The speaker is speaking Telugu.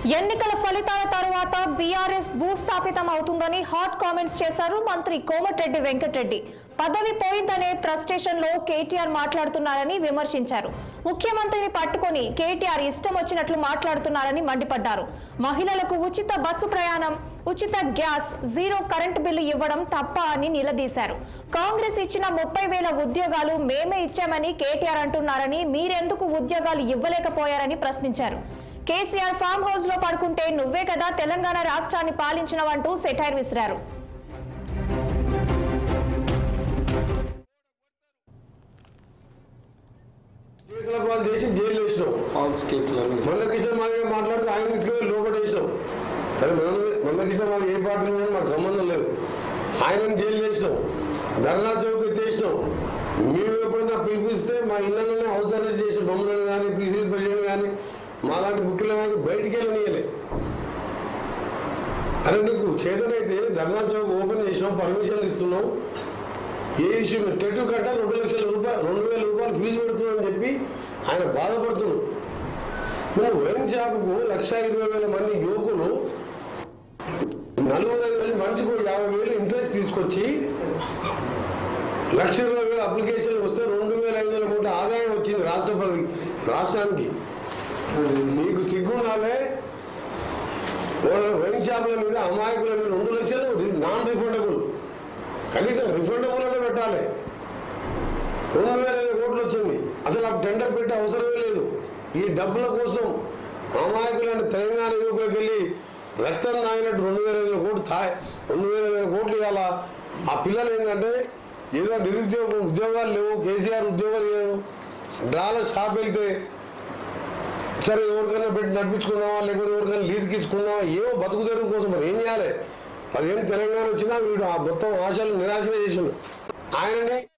ఎన్నికల ఫలితాల తరువాత బీఆర్ఎస్ భూస్థాపితం అవుతుందని హాట్ కామెంట్స్ చేశారు మంత్రి కోమటిరెడ్డి వెంకటరెడ్డి పదవి పోయిందనే ఫ్రస్ట్రేషన్ లో కేటీఆర్ మాట్లాడుతున్నారని విమర్శించారు ముఖ్యమంత్రిని పట్టుకొని కేటీఆర్ ఇష్టం వచ్చినట్లు మాట్లాడుతున్నారని మండిపడ్డారు మహిళలకు ఉచిత బస్సు ప్రయాణం ఉచిత గ్యాస్ జీరో కరెంటు బిల్లు ఇవ్వడం తప్ప అని నిలదీశారు కాంగ్రెస్ ఇచ్చిన ముప్పై వేల ఉద్యోగాలు మేమే ఇచ్చామని కేటీఆర్ అంటున్నారని మీరెందుకు ఉద్యోగాలు ఇవ్వలేకపోయారని ప్రశ్నించారు కేసీఆర్ ఫామ్ హౌస్ లో పడుకుంటే నువ్వే కదా తెలంగాణ రాష్ట్రాన్ని పాలించినవంటూ సెటైర్ విసిరారు కేసుల పాలు చేసి జైలు వేసినావు ఫాల్స్ కేసులన్నీ మొన్న కృష్ణ మాదిగా మాట్లాడుతూ ఆయన తీసుకెళ్ళి లోపల వేసినావు సరే మొన్న మొన్న కృష్ణ మాది ఏ పార్టీలో ఉన్నా మాకు సంబంధం లేదు ఆయనను జైలు చేసినావు ధర్నా చౌక్ ఎత్తేసినావు మేము ఎప్పుడైనా పిలిపిస్తే మా ఇళ్ళలోనే హౌస్ అరెస్ట్ చేసిన బొమ్మలను కానీ పీసీ ప్రెసిడెంట్ కానీ మాలాంటి ముఖ్యులు కానీ బయటికి వెళ్ళనియలే అరే నీకు చేతనైతే ధర్నా చౌక్ ఓపెన్ చేసినావు పర్మిషన్లు ఇస్తున్నావు ఏ ఇష్యూ మీద టెట్ కట్ట రెండు లక్షల రూపాయలు రెండు వేల రూపాయలు ఫీజు పెడుతున్నావు చెప్పి ఆయన బాధపడుతున్నాడు నువ్వు వైన్ షాపుకు లక్ష ఇరవై వేల మంది యువకులు నలుగురు ఐదు వేలు మంచికి ఒక యాభై వేలు ఇంట్రెస్ట్ తీసుకొచ్చి లక్ష ఇరవై వేల అప్లికేషన్లు వస్తే రెండు వేల ఐదు వందల కోట్ల ఆదాయం వచ్చింది రాష్ట్రపతి రాష్ట్రానికి నీకు సిగ్గుండాలే వాళ్ళ వైన్ షాపుల మీద అమాయకుల మీద రెండు లక్షలు నాన్ రిఫండబుల్ కనీసం రిఫండబుల్ అనే పెట్టాలి రెండు వేల ఐదు కోట్లు వచ్చింది అసలు ఆ టెండర్ పెట్టే అవసరమే లేదు ఈ డబ్బుల కోసం అమాయకులైన తెలంగాణ యువకులకు వెళ్ళి రక్తం నాగినట్టు రెండు వేల ఐదు కోట్లు తా రెండు వేల ఐదు కోట్లు ఇవాళ ఆ పిల్లలు ఏంటంటే ఏదో నిరుద్యోగం ఉద్యోగాలు లేవు కేసీఆర్ ఉద్యోగాలు లేవు డ్రాల షాప్ వెళ్తే సరే ఎవరికైనా పెట్టి నడిపించుకుందామా లేకపోతే ఎవరికైనా లీజుకి ఇచ్చుకుందామా ఏవో బతుకు తెరువు కోసం మరి ఏం చేయాలి పదిహేను తెలంగాణ వచ్చినా వీడు ఆ మొత్తం ఆశలు నిరాశనే చేసిండు ఆయనని